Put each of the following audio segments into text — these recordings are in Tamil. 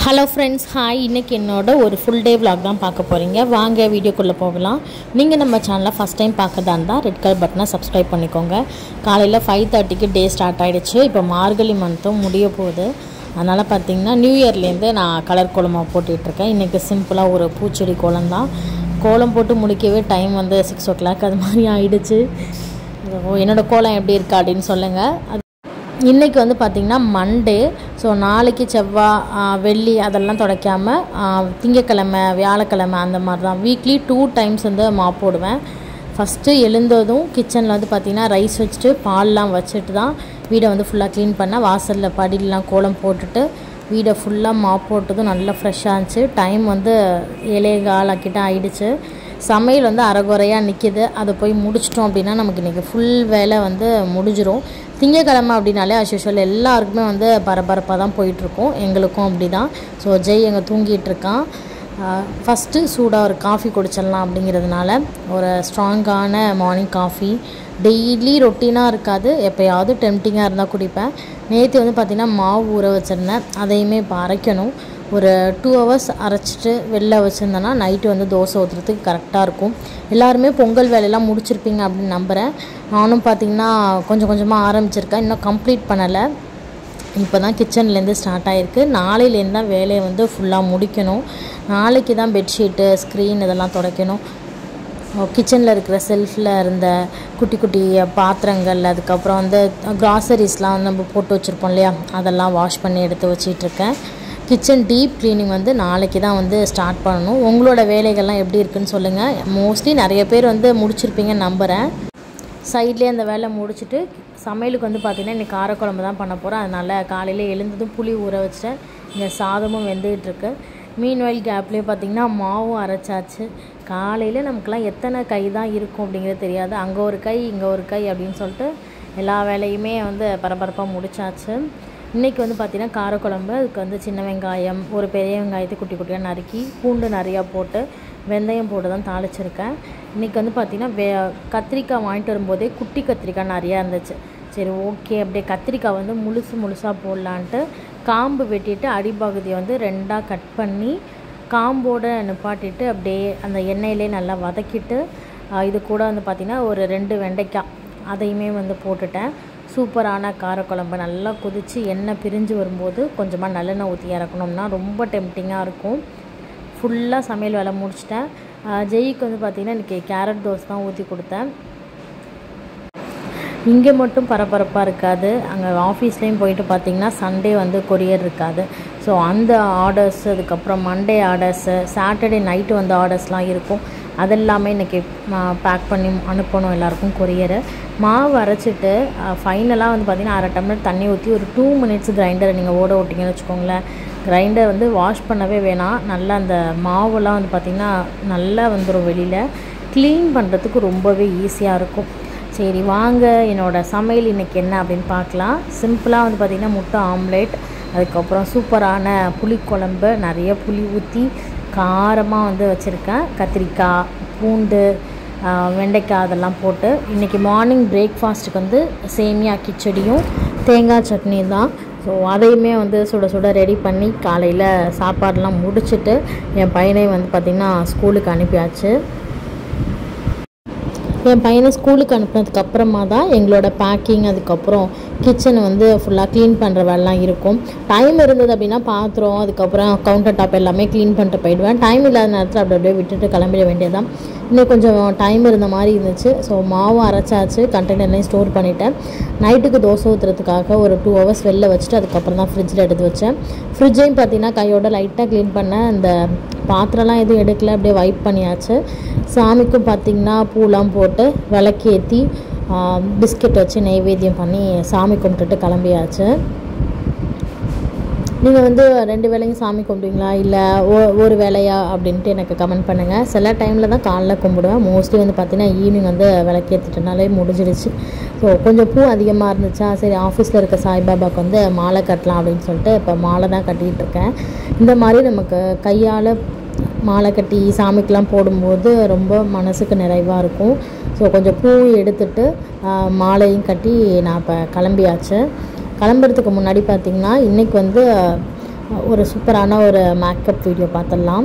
ஹலோ ஃப்ரெண்ட்ஸ் ஹாய் இன்றைக்கி என்னோட ஒரு ஃபுல் டே vlog தான் பார்க்க போகிறீங்க வாங்க வீடியோக்குள்ளே போகலாம் நீங்கள் நம்ம சேனலை ஃபஸ்ட் டைம் பார்க்கதா இருந்தால் ரெட் கலர் பட்டனை சப்ஸ்கிரைப் பண்ணிக்கோங்க காலையில் ஃபைவ் தேர்ட்டிக்கு டே ஸ்டார்ட் ஆகிடுச்சு இப்போ மார்கழி மந்த்தும் முடிய போகுது அதனால் பார்த்தீங்கன்னா நியூ இயர்லேருந்து நான் கலர் கோலமாக போட்டுட்ருக்கேன் இன்றைக்கி சிம்பிளாக ஒரு பூச்செடி கோலம் தான் கோலம் போட்டு முடிக்கவே டைம் வந்து சிக்ஸ் ஓ கிளாக் அது மாதிரி ஆயிடுச்சு என்னோடய கோலம் எப்படி இருக்கா அப்படின்னு சொல்லுங்கள் அது இன்றைக்கி வந்து பார்த்திங்கன்னா மண்டே ஸோ நாளைக்கு செவ்வாய் ஆ, வெள்ளி அதெல்லாம் துடைக்காமல் திங்கக்கிழமை வியாழக்கிழமை அந்த மாதிரி தான் வீக்லி டூ டைம்ஸ் வந்து மாப் போடுவேன் ஃபஸ்ட்டு எழுந்ததும் கிச்சனில் வந்து பார்த்திங்கன்னா ரைஸ் வச்சுட்டு பால்லாம் வச்சுட்டு தான் வீடை வந்து ஃபுல்லாக க்ளீன் பண்ணேன் வாசலில் படிலாம் கோலம் போட்டுட்டு வீடை ஃபுல்லாக மாப் போட்டதும் நல்லா ஃப்ரெஷ்ஷாக இருந்துச்சு டைம் வந்து ஏழே கால் கிட்ட ஆயிடுச்சு சமையல் வந்து அரைகுறையாக நிற்கிது அதை போய் முடிச்சிட்டோம் அப்படின்னா நமக்கு இன்றைக்கி ஃபுல் வேலை வந்து முடிஞ்சிரும் திங்கக்கிழமை அப்படின்னாலே அஸ்யூஷுவல் எல்லாருக்குமே வந்து பரபரப்பாக தான் போயிட்டுருக்கோம் எங்களுக்கும் அப்படி தான் ஸோ ஜெய் எங்கே தூங்கிட்டு இருக்கான் ஃபஸ்ட்டு சூடாக ஒரு காஃபி குடிச்சிடலாம் அப்படிங்கிறதுனால ஒரு ஸ்ட்ராங்கான மார்னிங் காஃபி டெய்லி ரொட்டீனாக இருக்காது எப்போயாவது டெம்டிங்காக இருந்தால் குடிப்பேன் நேற்று வந்து பார்த்திங்கன்னா மாவு ஊற வச்சுருந்தேன் அதையுமே இப்போ அரைக்கணும் ஒரு டூ ஹவர்ஸ் அரைச்சிட்டு வெளில வச்சுருந்தேன்னா நைட்டு வந்து தோசை ஊற்றுறதுக்கு கரெக்டாக இருக்கும் எல்லாருமே பொங்கல் வேலையெல்லாம் முடிச்சிருப்பீங்க அப்படின்னு நம்புகிறேன் நானும் பார்த்திங்கன்னா கொஞ்சம் கொஞ்சமாக ஆரம்பிச்சிருக்கேன் இன்னும் கம்ப்ளீட் பண்ணலை இப்போ தான் கிச்சன்லேருந்து ஸ்டார்ட் ஆகிருக்கு நாளையிலேருந்து தான் வேலையை வந்து ஃபுல்லாக முடிக்கணும் நாளைக்கு தான் பெட்ஷீட்டு ஸ்க்ரீன் இதெல்லாம் துடைக்கணும் கிச்சனில் இருக்கிற செல்ஃபில் இருந்த குட்டி குட்டி பாத்திரங்கள் அதுக்கப்புறம் வந்து கிராசரிஸ்லாம் வந்து நம்ம போட்டு வச்சுருப்போம் இல்லையா அதெல்லாம் வாஷ் பண்ணி எடுத்து வச்சிட்ருக்கேன் கிச்சன் டீப் க்ளீனிங் வந்து நாளைக்கு தான் வந்து ஸ்டார்ட் பண்ணணும் உங்களோட வேலைகள்லாம் எப்படி இருக்குன்னு சொல்லுங்கள் மோஸ்ட்லி நிறைய பேர் வந்து முடிச்சிருப்பீங்கன்னு நம்புகிறேன் சைட்லேயே அந்த வேலை முடிச்சுட்டு சமையலுக்கு வந்து பார்த்திங்கன்னா இன்றைக்கி காரக்குழம்பு தான் பண்ண போகிறேன் அதனால் காலையில் எழுந்ததும் புளி ஊற வச்சிட்டேன் இங்கே சாதமும் வெந்துகிட்ருக்கு மீன் வயல் கேப்லேயே பார்த்திங்கன்னா மாவும் அரைச்சாச்சு காலையில் நமக்குலாம் எத்தனை கை தான் இருக்கும் அப்படிங்கிறது தெரியாது அங்கே ஒரு கை இங்கே ஒரு கை அப்படின்னு சொல்லிட்டு எல்லா வேலையுமே வந்து பரபரப்பாக முடிச்சாச்சு இன்றைக்கி வந்து பார்த்திங்கன்னா காரக்குழம்பு அதுக்கு வந்து சின்ன வெங்காயம் ஒரு பெரிய வெங்காயத்தை குட்டி குட்டியாக நறுக்கி பூண்டு நிறையா போட்டு வெந்தயம் போட்டு தான் தாளிச்சிருக்கேன் இன்றைக்கி வந்து பார்த்திங்கன்னா வே கத்திரிக்காய் வாங்கிட்டு வரும்போதே குட்டி கத்திரிக்காய் நிறையா இருந்துச்சு சரி ஓகே அப்படியே கத்திரிக்காய் வந்து முழுசு முழுசாக போடலான்ட்டு காம்பு வெட்டிட்டு அடிப்பகுதியை வந்து ரெண்டாக கட் பண்ணி காம்போட நிப்பாட்டிட்டு அப்படியே அந்த எண்ணெயிலே நல்லா வதக்கிட்டு ஆஹ், இது கூட வந்து பார்த்திங்கன்னா ஒரு ரெண்டு வெண்டைக்காய் அதையுமே வந்து போட்டுட்டேன் சூப்பரான காரக்குழம்பு நல்லா கொதித்து எண்ணெய் பிரிஞ்சு வரும்போது கொஞ்சமாக நல்லெண்ணெய் ஊற்றி இறக்கணும்னா ரொம்ப டெம்டிங்காக இருக்கும் ஃபுல்லாக சமையல் வேலை முடிச்சிட்டேன் ஆஹ், ஜெய்க்கு வந்து பார்த்திங்கன்னா இன்றைக்கி கேரட் தோசை தான் ஊற்றி கொடுத்தேன் இங்கே மட்டும் பரபரப்பாக இருக்காது அங்கே ஆஃபீஸ்லேயும் போயிட்டு பார்த்தீங்கன்னா சண்டே வந்து கொரியர் இருக்காது ஸோ அந்த ஆர்டர்ஸ் அதுக்கப்புறம் மண்டே ஆர்டர்ஸு சாட்டர்டே நைட்டு வந்து ஆர்டர்ஸ்லாம் இருக்கும் அதெல்லாமே இன்றைக்கி பேக் பண்ணி அனுப்பணும் எல்லாருக்கும் கொரியரு மாவு அரைச்சிட்டு ஃபைனலாக வந்து பார்த்திங்கன்னா அரை டம்ளர் தண்ணி ஊற்றி ஒரு டூ மினிட்ஸ் கிரைண்டரை நீங்கள் ஓட விட்டிங்கன்னு வச்சுக்கோங்களேன் கிரைண்டர் வந்து வாஷ் பண்ணவே வேணாம் நல்லா அந்த மாவுலாம் வந்து பார்த்திங்கன்னா நல்லா வந்துடும் வெளியில் க்ளீன் பண்ணுறதுக்கு ரொம்பவே ஈஸியாக இருக்கும் சரி வாங்க என்னோடய சமையல் இன்றைக்கி என்ன அப்படின்னு பார்க்கலாம் சிம்பிளாக வந்து பார்த்திங்கன்னா முட்டை ஆம்லேட் அதுக்கப்புறம் சூப்பரான புளிக்குழம்பு நிறைய புளி ஊற்றி காரமாக வந்து வச்சுருக்கேன் கத்திரிக்காய் பூண்டு ஆஹ், வெண்டைக்காய் அதெல்லாம் போட்டு இன்றைக்கி மார்னிங் பிரேக்ஃபாஸ்ட்டுக்கு வந்து சேமியா கிச்சடியும் தேங்காய் சட்னி தான் ஸோ அதையுமே வந்து சுட சுட ரெடி பண்ணி காலையில் சாப்பாடெலாம் முடிச்சுட்டு என் பையனையும் வந்து பார்த்திங்கன்னா ஸ்கூலுக்கு அனுப்பியாச்சு என் பையனை ஸ்கூலுக்கு அனுப்புனதுக்கு அப்புறமா தான் எங்களோட பேக்கிங் அதுக்கப்புறம் கிச்சனை வந்து ஃபுல்லாக க்ளீன் பண்ணுற வேலைலாம் இருக்கும் டைம் இருந்தது அப்படின்னா பாத்திரம் அதுக்கப்புறம் கவுண்டர் டாப் எல்லாமே க்ளீன் பண்ணிட்டு போயிடுவேன் டைம் இல்லாத நேரத்தில் அப்படி அப்படியே விட்டுட்டு கிளம்பிட வேண்டியதான் இன்னும் கொஞ்சம் டைம் இருந்த மாதிரி இருந்துச்சு ஸோ மாவும் அரைச்சாச்சு கண்டெய்னர்லையும் ஸ்டோர் பண்ணிட்டேன் நைட்டுக்கு தோசை ஊற்றுறதுக்காக ஒரு டூ ஹவர்ஸ் வெளில வச்சுட்டு அதுக்கப்புறம் தான் ஃப்ரிட்ஜில் எடுத்து வச்சேன் ஃப்ரிட்ஜையும் பார்த்தீங்கன்னா கையோட லைட்டாக க்ளீன் பண்ணேன் அந்த பாத்திரம்லாம் எதுவும் எடுக்கல அப்படியே வைப் பண்ணியாச்சு சாமிக்கும் பார்த்திங்கன்னா பூலாம் போட்டு விளக்கேற்றி பிஸ்கெட் வச்சு நெய்வேத்தியம் பண்ணி சாமி கும்பிட்டுட்டு கிளம்பியாச்சு நீங்கள் வந்து ரெண்டு வேளையும் சாமி கும்பிடுவீங்களா இல்லை ஒ ஒரு வேலையா அப்படின்ட்டு எனக்கு கமெண்ட் பண்ணுங்கள் சில டைமில் தான் காலைல கும்பிடுவேன் மோஸ்ட்லி வந்து பார்த்தீங்கன்னா ஈவினிங் வந்து விளக்கேற்றிட்டனாலே முடிஞ்சிடுச்சு ஸோ கொஞ்சம் பூ அதிகமாக இருந்துச்சா சரி ஆஃபீஸில் இருக்க சாய்பாபாவுக்கு வந்து மாலை கட்டலாம் அப்படின்னு சொல்லிட்டு இப்போ மாலை தான் கட்டிகிட்டு இருக்கேன் இந்த மாதிரி நமக்கு கையால் மாலை கட்டி சாமிக்கெலாம் போடும்போது ரொம்ப மனசுக்கு நிறைவாக இருக்கும் ஸோ கொஞ்சம் பூ எடுத்துட்டு ஆஹ், மாலையும் கட்டி நான் இப்போ கிளம்பியாச்சு கிளம்புறதுக்கு முன்னாடி பார்த்திங்கன்னா இன்றைக்கி வந்து ஒரு சூப்பரான ஒரு மேக்கப் வீடியோ பார்த்துடலாம்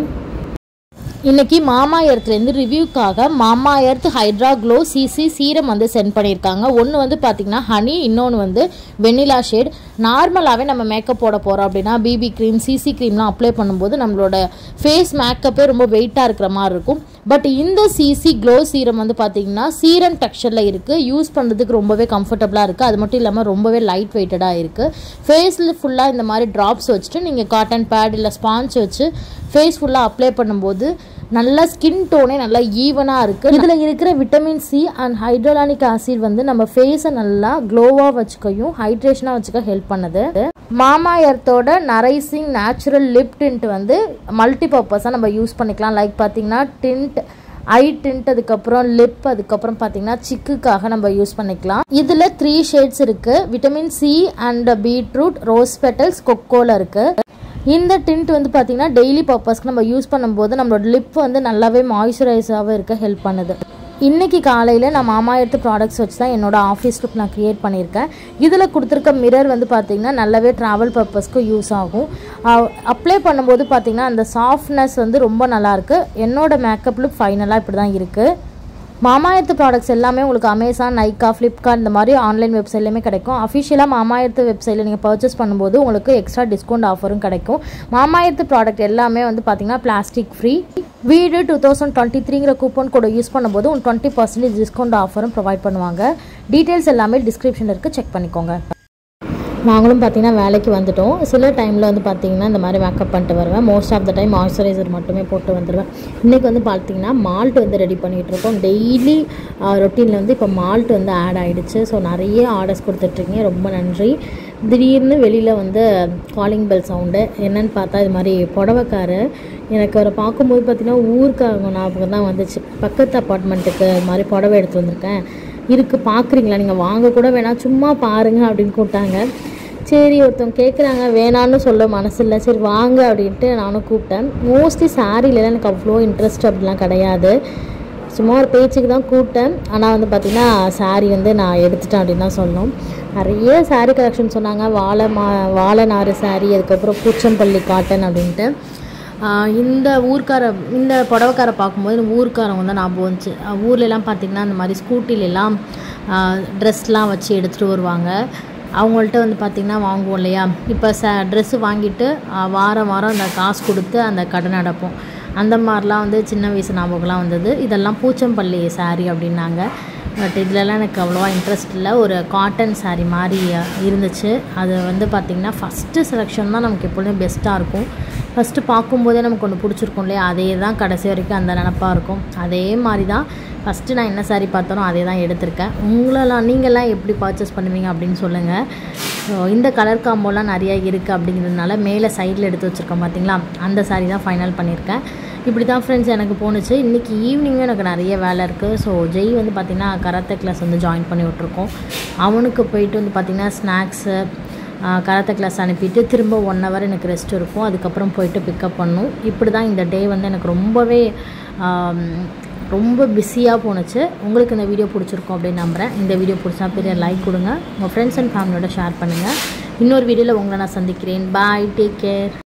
இன்னைக்கு மாமா எர்த்லேருந்து ரிவ்யூக்காக Mamaearth hydra glow CC serum வந்து சென்ட் பண்ணியிருக்காங்க ஒன்று வந்து பார்த்திங்கன்னா ஹனி இன்னொன்று வந்து வெண்ணிலா ஷேட் நார்மலாகவே நம்ம மேக்கப் போட போகிறோம் அப்படின்னா பிபி க்ரீம் சிசி க்ரீம்லாம் அப்ளை பண்ணும்போது நம்மளோட ஃபேஸ் மேக்கப்பே ரொம்ப வெயிட்டாக இருக்கிற மாதிரி இருக்கும் பட் இந்த சிசி க்ளோ சீரம் வந்து பார்த்திங்கன்னா சீரம் டெக்ஸ்சரில் இருக்குது யூஸ் பண்ணுறதுக்கு ரொம்பவே கம்ஃபர்டபுளாக இருக்குது அது மட்டும் இல்லாமல் ரொம்பவே லைட் வெயிட்டடாக இருக்குது ஃபேஸில் ஃபுல்லாக இந்த மாதிரி ட்ராப்ஸ் வச்சுட்டு நீங்கள் காட்டன் பேட் இல்லை ஸ்பாஞ்ச் வச்சு ஃபேஸ் ஃபுல்லாக அப்ளை பண்ணும்போது நல்லா ஸ்கின் டோனே நல்லா ஈவனாக இருக்குது இதில் இருக்கிற vitamin C and hyaluronic acid வந்து நம்ம ஃபேஸை நல்லா க்ளோவாக வச்சுக்கையும் ஹைட்ரேஷனாக வச்சுக்க ஹெல்ப் பண்ணுது மாமா எர்த்தோட நரைசிங் நேச்சுரல் லிப் டிண்ட் வந்து மல்டி பர்பஸாக நம்ம யூஸ் பண்ணிக்கலாம் லைக் பார்த்தீங்கன்னா டிண்ட் ஐ டிண்ட் அதுக்கப்புறம் லிப் அதுக்கப்புறம் பார்த்தீங்கன்னா சிக்குக்காக நம்ம யூஸ் பண்ணிக்கலாம் இதில் த்ரீ ஷேட்ஸ் இருக்குது vitamin C and beetroot rose petals கொக்கோல இருக்குது இந்த டிண்ட் வந்து பார்த்திங்கன்னா டெய்லி பர்பஸ்க்கு நம்ம யூஸ் பண்ணும்போது நம்மளோட லிப் வந்து நல்லாவே மாய்ஸ்சரைஸாகவே இருக்க ஹெல்ப் பண்ணுது இன்றைக்கி காலையில் நான் மாமா எடுத்து ப்ராடக்ட்ஸ் வச்சு தான் என்னோட ஆஃபீஸ் லுக் நான் க்ரியேட் பண்ணியிருக்கேன் இதில் கொடுத்துருக்க மிரர் வந்து பார்த்திங்கன்னா நல்லாவே ட்ராவல் பர்பஸ்க்கு யூஸ் ஆகும் அப்ளை பண்ணும்போது பார்த்திங்கன்னா அந்த சாஃப்ட்னஸ் வந்து ரொம்ப நல்லாயிருக்கு என்னோட மேக்கப் லுக் ஃபைனலாக இப்படி தான் இருக்குது மாமாயத்து ப்ராடக்ட்ஸ் எல்லாமே உங்களுக்கு அமேசான் நைக்கா ஃப்ளிப்கார்ட் இந்த மாதிரி ஆன்லைன் வெப்சைட்லேயுமே கிடைக்கும் அஃபிஷியலாக மாமாயத்து வெப்சைட்டில் நீங்கள் பர்ச்சேஸ் பண்ணும்போது உங்களுக்கு எக்ஸ்ட்ரா டிஸ்கவுண்ட் ஆஃபரும் கிடைக்கும் மாமாயத்து ப்ராடக்ட் எல்லாமே வந்து பார்த்தீங்கன்னா பிளாஸ்டிக் ஃப்ரீ வீடு டூ தௌசண்ட் டுவெண்ட்டி த்ரீங்கிற கூப்பன் கூட யூஸ் பண்ணும்போது உங்களுக்கு டுவெண்ட்டி பர்சன்டேஜ் டிஸ்கவுண்ட் ஆஃபரும் ப்ரொவைட் பண்ணுவாங்க டீட்டெயில்ஸ் எல்லாமே டிஸ்கிரிப்ஷனில் இருக்குது செக் பண்ணிக்கோங்க நாங்களும் பார்த்தீங்கன்னா வேலைக்கு வந்துட்டோம் சில டைமில் வந்து பார்த்தீங்கன்னா இந்த மாதிரி மேக்கப் பண்ணிட்டு வருவேன் most of the time moisturiser மட்டுமே போட்டு வந்துடுவேன் இன்றைக்கி வந்து பார்த்தீங்கன்னா மால்ட் வந்து ரெடி பண்ணிகிட்ருக்கோம் டெய்லி ரொட்டீனில் வந்து இப்போ மால்ட் வந்து ஆட் ஆகிடுச்சு ஸோ நிறைய ஆர்டர்ஸ் கொடுத்துட்ருக்கீங்க ரொம்ப நன்றி திடீர்னு வெளியில் வந்து காலிங் பெல் சவுண்டு என்னன்னு பார்த்தா இது மாதிரி புடவைக்காரு எனக்கு அவரை பார்க்கும்போது பார்த்தீங்கன்னா ஊருக்காரங்க ஞாபகம் தான் வந்துச்சு பக்கத்து அப்பார்ட்மெண்ட்டுக்கு இது மாதிரி புடவை எடுத்து வந்திருக்கேன் இருக்குது பார்க்குறீங்களா நீங்கள் வாங்க கூட வேணாம் சும்மா பாருங்க அப்படின்னு கூப்பிட்டாங்க சரி ஒருத்தவங்க கேட்குறாங்க வேணான்னு சொல்ல மனசு இல்லை சரி வாங்க அப்படின்ட்டு நானும் கூப்பிட்டேன் மோஸ்ட்லி சாரீலலாம் எனக்கு அவ்வளோ இன்ட்ரெஸ்ட் அப்படிலாம் கிடையாது சும்மா ஒரு பேச்சுக்கு தான் கூப்பிட்டேன் ஆனால் வந்து பார்த்திங்கன்னா சாரீ வந்து நான் எடுத்துட்டேன் அப்படின்னு தான் சொன்னோம் நிறைய சாரீ கலெக்ஷன் சொன்னாங்க வாழை மா வாழை நாறு சாரீ அதுக்கப்புறம் பூச்சம்பள்ளி காட்டன் அப்படின்ட்டு இந்த ஊர்க்கார இந்த புடவைக்காரை பார்க்கும்போது இந்த ஊர்க்காரங்க வந்து ஞாபகம் வந்துச்சு ஊர்லெலாம் பார்த்திங்கன்னா இந்த மாதிரி ஸ்கூட்டிலெலாம் ட்ரெஸ்லாம் வச்சு எடுத்துகிட்டு வருவாங்க அவங்கள்ட்ட வந்து பார்த்திங்கன்னா வாங்குவோம் இல்லையா இப்போ ச ட்ரெஸ்ஸு வாங்கிட்டு வாரம் வாரம் அந்த காசு கொடுத்து அந்த கடன் அடைப்போம் அந்த மாதிரிலாம் வந்து சின்ன வயசு ஞாபகம்லாம் வந்தது இதெல்லாம் பூச்சம்பள்ளி சாரீ அப்படின்னாங்க பட் இதிலலாம் எனக்கு அவ்வளோவா இன்ட்ரெஸ்ட் இல்லை ஒரு காட்டன் சாரீ மாதிரி இருந்துச்சு அது வந்து பார்த்திங்கன்னா ஃபஸ்ட்டு செலெக்ஷன் தான் நமக்கு எப்பொழுதுமே பெஸ்ட்டாக இருக்கும் ஃபஸ்ட்டு பார்க்கும்போதே நமக்கு ஒன்று பிடிச்சிருக்கும் இல்லையா அதே தான் கடைசி வரைக்கும் அந்த நினப்பாக இருக்கும் அதே மாதிரி தான் ஃபஸ்ட்டு நான் என்ன சாரீ பார்த்தனோ அதே தான் எடுத்திருக்கேன் உங்களெல்லாம் நீங்கள்லாம் எப்படி பர்ச்சேஸ் பண்ணுவீங்க அப்படின்னு சொல்லுங்கள் ஸோ இந்த கலர் காம்போலாம் நிறையா இருக்குது அப்படிங்கிறதுனால மேலே சைடில் எடுத்து வச்சுருக்கோம் பார்த்தீங்களா அந்த சாரீ தான் ஃபைனல் பண்ணியிருக்கேன் இப்படி தான் ஃப்ரெண்ட்ஸ் எனக்கு போணுச்சு இன்றைக்கி ஈவினிங்கும் எனக்கு நிறைய வேலை இருக்குது ஸோ ஜெய் வந்து பார்த்திங்கன்னா கராத்தே கிளாஸ் வந்து ஜாயின் பண்ணி விட்ருக்கோம் அவனுக்கு போயிட்டு வந்து பார்த்திங்கன்னா ஸ்நாக்ஸு கராத்தே கிளாஸ் அனுப்பிட்டு திரும்ப ஒன் ஹவர் எனக்கு ரெஸ்ட் இருக்கும் அதுக்கப்புறம் போயிட்டு பிக்கப் பண்ணும் இப்படி தான் இந்த டே வந்து எனக்கு ரொம்பவே ரொம்ப பிஸியாக போணுச்சு உங்களுக்கு இந்த வீடியோ பிடிச்சிருக்கும் அப்படின்னு நம்புகிறேன் இந்த வீடியோ பிடிச்சா பெரிய லைக் கொடுங்க உங்கள் ஃப்ரெண்ட்ஸ் அண்ட் ஃபேமிலியோட ஷேர் பண்ணுங்கள் இன்னொரு வீடியோவில் உங்களை நான் சந்திக்கிறேன் பாய் டேக் கேர்